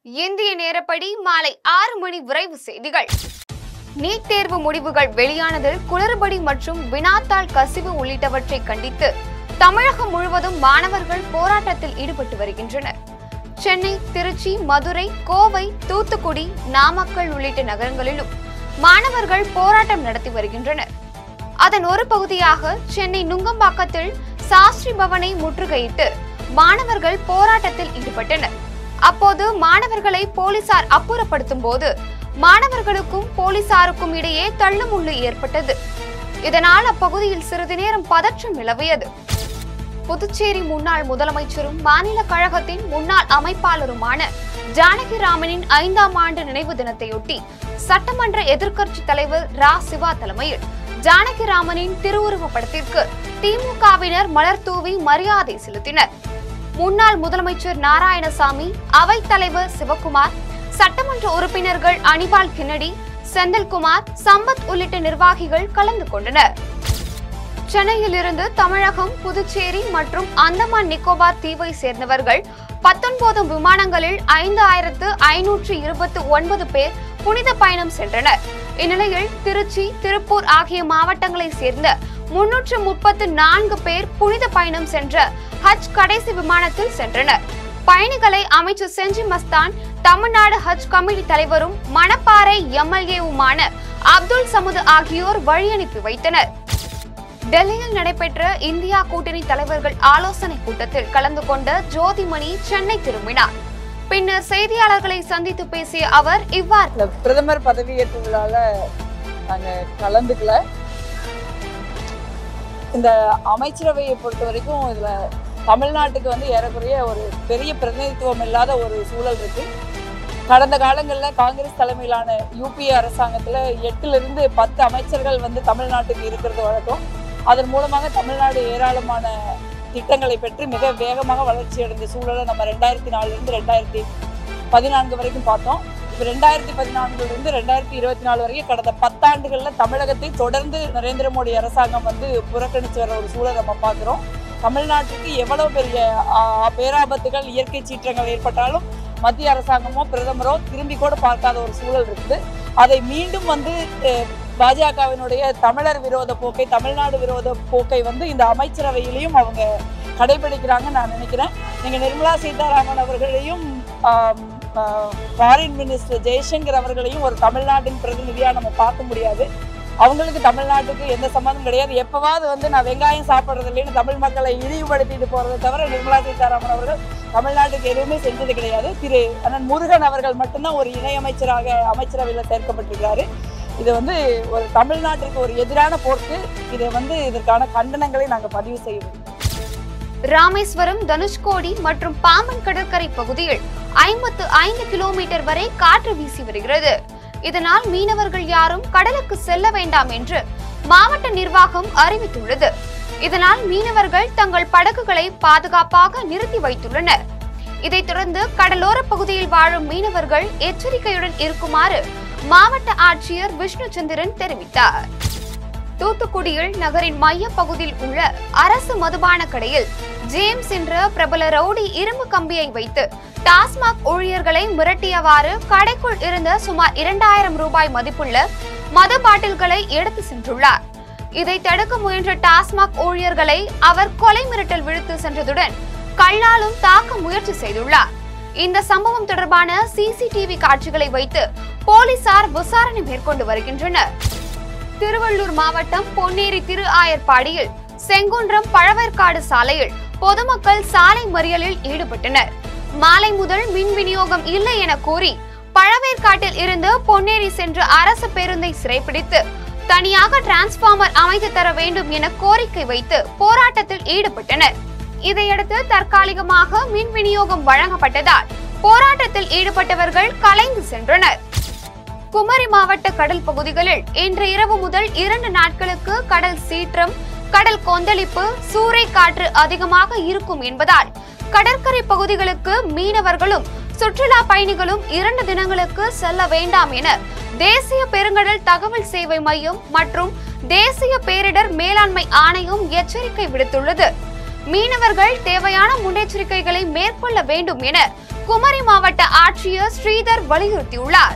இந்திய நேரப்படி மாலை ஆறு மணி விரைவு செய்திகள் நீட் தேர்வு முடிவுகள் வெளியானதில் குளறுபடி மற்றும் வினாத்தாள் கசிவு உள்ளிட்டவற்றை கண்டித்து தமிழகம் முழுவதும் மாணவர்கள் போராட்டத்தில் ஈடுபட்டு வருகின்றனர் சென்னை திருச்சி மதுரை கோவை தூத்துக்குடி நாமக்கல் உள்ளிட்ட நகரங்களிலும் மாணவர்கள் போராட்டம் நடத்தி வருகின்றனர் அதன் ஒரு பகுதியாக சென்னை நுங்கம்பாக்கத்தில் சாஸ்திரி பவனை முற்றுகையிட்டு மாணவர்கள் போராட்டத்தில் ஈடுபட்டனர் அப்போது மாணவர்களை போலீசார் அப்புறப்படுத்தும் போது மாணவர்களுக்கும் போலீசாருக்கும் இடையே தள்ளுமுள்ளு ஏற்பட்டது இதனால் அப்பகுதியில் சிறிது நேரம் பதற்றம் நிலவியது புதுச்சேரி முன்னாள் முதலமைச்சரும் மாநில கழகத்தின் முன்னாள் அமைப்பாளருமான ஜானகிராமனின் ஐந்தாம் ஆண்டு நினைவு தினத்தையொட்டி சட்டமன்ற எதிர்க்கட்சி தலைவர் ரா சிவா தலைமையில் ஜானகிராமனின் திருவுருவப் படத்திற்கு திமுகவினர் மலர் தூவி மரியாதை செலுத்தினர் முன்னாள் முதலமைச்சர் நாராயணசாமி அவைத் தலைவர் சிவக்குமார் சட்டமன்ற உறுப்பினர்கள் அனிபால் கின்னடி செந்தில்குமார் சம்பத் உள்ளிட்ட நிர்வாகிகள் கலந்து கொண்டனர் சென்னையில் இருந்து தமிழகம் புதுச்சேரி மற்றும் அந்தமான் நிக்கோபார் தீவை சேர்ந்தவர்கள் பத்தொன்பது விமானங்களில் ஐந்து ஆயிரத்து ஐநூற்று இருபத்தி ஒன்பது பேர் புனித பயணம் சென்றனர் இந்நிலையில் திருச்சி திருப்பூர் ஆகிய மாவட்டங்களைச் சேர்ந்த முன்னூற்று முப்பத்து நான்கு பேர் புனித பயணம் சென்ற ஹஜ் கடைசி விமானத்தில் சென்றனர் பயணிகளை அமைச்சர் செஞ்சி மஸ்தான் தமிழ்நாடு ஹஜ் கமிட்டி தலைவரும் மணப்பாறை எம்எல்ஏவுமான அப்துல் சமுது ஆகியோர் வழியனுப்பி வைத்தனர் டெல்லியில் நடைபெற்ற இந்தியா கூட்டணி தலைவர்கள் ஆலோசனை கூட்டத்தில் கலந்து கொண்ட ஜோதிமணி சென்னை திரும்பினார் பின்னர் செய்தியாளர்களை சந்தித்து பேசிய அவர் இவ்வாறு இந்த பிரதமர் பதவியேற்பு விழால நாங்க கலந்துக்கல இந்த அமைச்சரவையை பொறுத்த வரைக்கும் இதுல தமிழ்நாட்டுக்கு வந்து ஏறக்குறைய ஒரு பெரிய பிரதிநிதித்துவம் இல்லாத ஒரு சூழல் இருக்கு கடந்த காலங்களில் காங்கிரஸ் தலைமையிலான யூபிஏ அரசாங்கத்தில் எட்டுலேருந்து பத்து அமைச்சர்கள் வந்து தமிழ்நாட்டுக்கு இருக்கிறது வழக்கம் அதன் மூலமாக தமிழ்நாடு ஏராளமான திட்டங்களை பெற்று மிக வேகமாக வளர்ச்சி அடைந்த சூழலை நம்ம ரெண்டாயிரத்தி நாலுலேருந்து ரெண்டாயிரத்தி பதினான்கு வரைக்கும் பார்த்தோம் இப்போ ரெண்டாயிரத்தி பதினான்குலேருந்து ரெண்டாயிரத்தி இருபத்தி நாலு வரைக்கும் கடந்த பத்தாண்டுகளில் தமிழகத்தை தொடர்ந்து நரேந்திர மோடி அரசாங்கம் வந்து புறக்கணித்து வர ஒரு சூழலை நம்ம பார்க்குறோம் தமிழ்நாட்டுக்கு எவ்வளவு பெரிய ஆ, பேராபத்துகள் இயற்கை சீற்றங்கள் ஏற்பட்டாலும் மத்திய அரசாங்கமோ பிரதமரோ திரும்பி கூட பார்க்காத ஒரு சூழல் இருக்குது அதை மீண்டும் வந்து அஹ், பாஜகவினுடைய தமிழர் விரோத போக்கை தமிழ்நாடு விரோத போக்கை வந்து இந்த அமைச்சரவையிலையும் அவங்க கடைபிடிக்கிறாங்கன்னு நான் நினைக்கிறேன் நீங்க நிர்மலா சீதாராமன் அவர்களையும் ஃபாரின் மினிஸ்டர் ஜெய்சங்கர் அவர்களையும் ஒரு தமிழ்நாட்டின் பிரதிநிதியா நம்ம பார்க்க முடியாது அவங்களுக்கு தமிழ்நாட்டுக்கு எந்த சம்மந்தம் கிடையாது எப்பவாவது வந்து நான் வெங்காயம் சாப்பிட்றது இல்லைன்னு தமிழ் மக்களை இழிவுபடுத்திட்டு போறதை தவிர நிர்மலா சீதாராமன் அவர்கள் தமிழ்நாட்டுக்கு எதுவுமே செஞ்சது கிடையாது திரு அண்ணன் முருகன் அவர்கள் மட்டும்தான் ஒரு இணையமைச்சராக அமைச்சரவையில் சேர்க்கப்பட்டிருக்கிறாரு இது வந்து ஒரு தமிழ்நாட்டிற்கு ஒரு எதிரான போக்கு இதை வந்து இதற்கான கண்டனங்களை நாங்கள் பதிவு செய்வோம் ராமேஸ்வரம் தனுஷ்கோடி மற்றும் பாம்பன் கடற்கரை பகுதியில் ஐம்பத்து ஐந்து கிலோமீட்டர் வரை காற்று வீசி வருகிறது இதனால் மீனவர்கள் யாரும் கடலுக்கு செல்ல வேண்டாம் என்று மாவட்ட நிர்வாகம் அறிவித்துள்ளது இதனால் மீனவர்கள் தங்கள் படகுகளை பாதுகாப்பாக நிறுத்தி வைத்துள்ளனர் இதைத் தொடர்ந்து கடலோர பகுதியில் வாழும் மீனவர்கள் எச்சரிக்கையுடன் இருக்குமாறு மாவட்ட ஆட்சியர் விஷ்ணு சந்திரன் தெரிவித்தார் தூத்துக்குடியில் நகரின் மைய பகுதியில் உள்ள அரசு மதுபான கடையில் ஜேம்ஸ் என்ற பிரபல ரவுடி இரும்பு கம்பியை வைத்து டாஸ்மாக் ஊழியர்களை மிரட்டியவாறு கடைக்குள் இருந்த சுமார் இரண்டாயிரம் ரூபாய் மதிப்புள்ள மது பாட்டில்களை எடுத்து சென்றுள்ளார் இதை தடுக்க முயன்ற டாஸ்மாக் ஊழியர்களை அவர் கொலை மிரட்டல் விழுத்து சென்றதுடன் கல்லாலும் தாக்க முயற்சி செய்துள்ளார் இந்த சம்பவம் தொடர்பான சிசிடிவி காட்சிகளை வைத்து போலீசார் விசாரணை மேற்கொண்டு வருகின்றனர் திருவள்ளூர் மாவட்டம் பொன்னேரி திரு ஆயர்பாடியில் செங்குன்றம் பழவேற்காடு சாலையில் பொதுமக்கள் சாலை மறியலில் ஈடுபட்டனர் மாலை முதல் மின் விநியோகம் இல்லை என கூறி பழவேற்காட்டில் இருந்து பொன்னேரி சென்ற அரசு பேருந்தை சிறைப்பிடித்து தனியாக டிரான்ஸ்பார்மர் அமைத்து தர வேண்டும் என கோரிக்கை வைத்து போராட்டத்தில் ஈடுபட்டனர் இதையடுத்து தற்காலிகமாக மின் விநியோகம் வழங்கப்பட்டதால் போராட்டத்தில் ஈடுபட்டவர்கள் கலைந்து சென்றனர் குமரி மாவட்ட கடல் பகுதிகளில் இன்று இரவு முதல் இரண்டு நாட்களுக்கு கடல் சீற்றம் கடல் கொந்தளிப்பு சூறை காற்று அதிகமாக இருக்கும் என்பதால் கடற்கரை பகுதிகளுக்கு மீனவர்களும் சுற்றுலா பயணிகளும் இரண்டு தினங்களுக்கு செல்ல வேண்டாம் என தேசிய பெருங்கடல் தகவல் சேவை மையம் மற்றும் தேசிய பேரிடர் மேலாண்மை ஆணையம் எச்சரிக்கை விடுத்துள்ளது மீனவர்கள் தேவையான முன்னெச்சரிக்கைகளை மேற்கொள்ள வேண்டும் என குமரி மாவட்ட ஆட்சியர் ஸ்ரீதர் வலியுறுத்தியுள்ளார்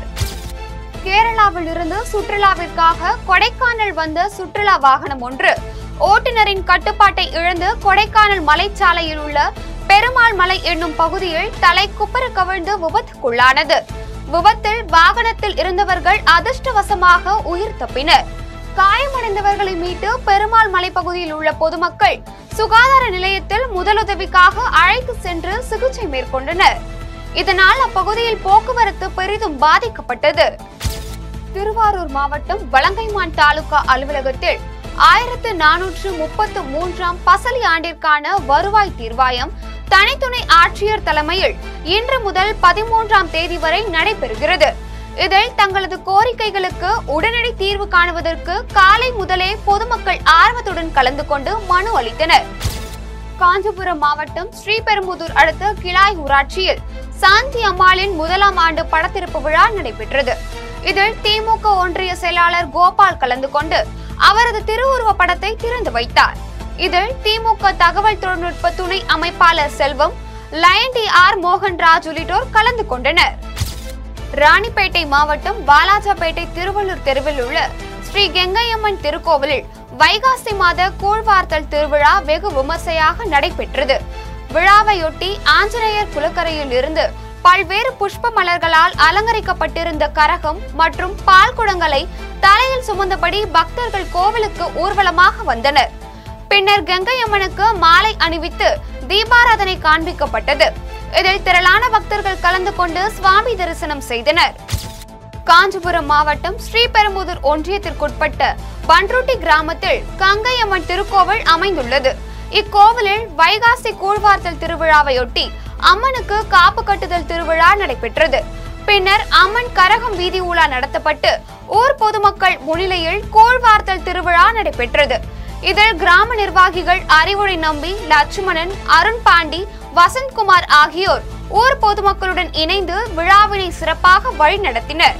கேரளாவில் இருந்து சுற்றுலாவிற்காக கொடைக்கானல் வந்த சுற்றுலா வாகனம் ஒன்று ஓட்டுநரின் கட்டுப்பாட்டை இழந்து கொடைக்கானல் மலைச்சாலையில் உள்ள பெருமாள் மலை என்னும் பகுதியில் தலை குப்பர கவிழ்ந்து விபத்துக்குள்ளானது விபத்தில் வாகனத்தில் இருந்தவர்கள் அதிர்ஷ்டவசமாக உயிர் தப்பினர் காயமடைந்தவர்களை மீட்டு பெருமாள் மலைப்பகுதியில் உள்ள பொதுமக்கள் சுகாதார நிலையத்தில் முதலுதவிக்காக அழைத்து சென்று சிகிச்சை மேற்கொண்டனர் இதனால் அப்பகுதியில் போக்குவரத்து பெரிதும் பாதிக்கப்பட்டது திருவாரூர் மாவட்டம் வலங்கைமான் தாலுகா அலுவலகத்தில் ஆயிரத்து நானூற்று முப்பத்து மூன்றாம் பசலி ஆண்டிற்கான வருவாய் தீர்வாயம் தனித்துணை ஆட்சியர் தலைமையில் இன்று முதல் பதிமூன்றாம் தேதி வரை நடைபெறுகிறது இதில் தங்களது கோரிக்கைகளுக்கு உடனடி தீர்வு காணுவதற்கு காலை முதலே பொதுமக்கள் ஆர்வத்துடன் கலந்து கொண்டு மனு அளித்தனர் காஞ்சிபுரம் மாவட்டம் ஸ்ரீபெரும்புதூர் அடுத்த கிளாய் ஊராட்சியில் சாந்தி அம்மாளின் முதலாம் ஆண்டு படத்திருப்பு விழா நடைபெற்றது இதில் திமுக ஒன்றிய செயலாளர் கோபால் கலந்து கொண்டு அவரது திருவுருவ படத்தை திறந்து வைத்தார் இதில் திமுக தகவல் தொழில்நுட்ப துணை அமைப்பாளர் Selvam lion T R Mohanraj உள்ளிட்டோர் கலந்து கொண்டனர் ராணிப்பேட்டை மாவட்டம் வாலாஜாபேட்டை திருவள்ளூர் தெருவில் உள்ள ஸ்ரீ கெங்கையம்மன் திருக்கோவிலில் வைகாசி மாத கூழ்வார்த்தல் திருவிழா வெகு விமர்சையாக நடைபெற்றது விழாவையொட்டி ஆஞ்சநேயர் குளக்கரையில் இருந்து பல்வேறு புஷ்ப மலர்களால் அலங்கரிக்கப்பட்டிருந்த கரகம் மற்றும் பால் குடங்களை தலையில் சுமந்தபடி பக்தர்கள் கோவிலுக்கு ஊர்வலமாக வந்தனர் பின்னர் கங்கையம்மனுக்கு மாலை அணிவித்து தீபாராதனை காண்பிக்கப்பட்டது இதில் திரளான பக்தர்கள் கலந்து கொண்டு சுவாமி தரிசனம் செய்தனர் காஞ்சிபுரம் மாவட்டம் ஸ்ரீபெரும்புதூர் ஒன்றியத்திற்குட்பட்ட பன்ருட்டி கிராமத்தில் கங்கையம்மன் திருக்கோவில் அமைந்துள்ளது இக்கோவிலில் வைகாசி கூழ்வார்த்தல் திருவிழாவையொட்டி அம்மனுக்கு காப்பு கட்டுதல் திருவிழா நடைபெற்றது பின்னர் அம்மன் கரகம் வீதி உலா நடத்தப்பட்டு ஊர் பொதுமக்கள் முன்னிலையில் கூழ்வார்த்தல் திருவிழா நடைபெற்றது இதில் கிராம நிர்வாகிகள் அறிவுரை நம்பி லட்சுமணன் அருண் பாண்டி வசந்த்குமார் ஆகியோர் ஊர் பொதுமக்களுடன் இணைந்து விழாவினை சிறப்பாக வழிநடத்தினர்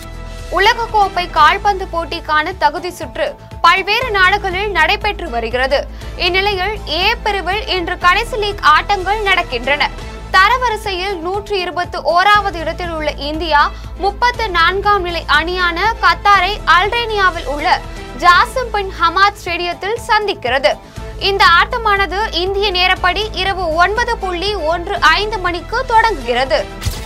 உலகக்கோப்பை கால்பந்து போட்டிக்கான தகுதி சுற்று பல்வேறு நாடுகளில் நடைபெற்று வருகிறது இந்நிலையில் ஏ பிரிவில் இன்று கடைசி லீக் ஆட்டங்கள் நடக்கின்றன தரவரிசையில் நூற்றி இருபத்தி ஓராவது இடத்தில் உள்ள இந்தியா முப்பத்து நான்காம் நிலை அணியான கத்தாரை அல்ரேனியாவில் உள்ள ஜாசிம் பின் ஹமாத் ஸ்டேடியத்தில் சந்திக்கிறது இந்த ஆட்டமானது இந்திய நேரப்படி இரவு ஒன்பது புள்ளி ஒன்று ஐந்து மணிக்கு தொடங்குகிறது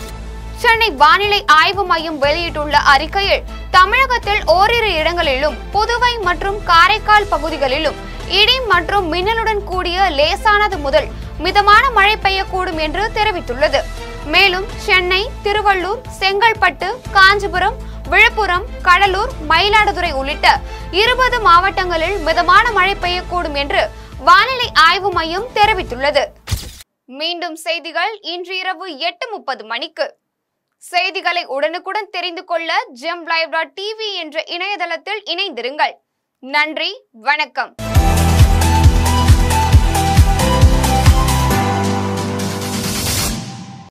சென்னை வானிலை ஆய்வு மையம் வெளியிட்டுள்ள அறிக்கையில் தமிழகத்தில் ஓரிரு இடங்களிலும் புதுவை மற்றும் காரைக்கால் பகுதிகளிலும் இடி மற்றும் மின்னலுடன் கூடிய லேசானது முதல் மிதமான மழை பெய்யக்கூடும் என்று தெரிவித்துள்ளது மேலும் சென்னை திருவள்ளூர் செங்கல்பட்டு காஞ்சிபுரம் விழுப்புரம் கடலூர் மயிலாடுதுறை உள்ளிட்ட இருபது மாவட்டங்களில் மிதமான மழை பெய்யக்கூடும் என்று வானிலை ஆய்வு மையம் தெரிவித்துள்ளது மீண்டும் செய்திகள் இன்று இரவு எட்டு முப்பது மணிக்கு செய்திகளை உடனுக்குடன் தெரிந்து கொள்ள ஜெம் லைவ் டாட் டிவி என்ற இணையதளத்தில் இணைந்திருங்கள் நன்றி வணக்கம்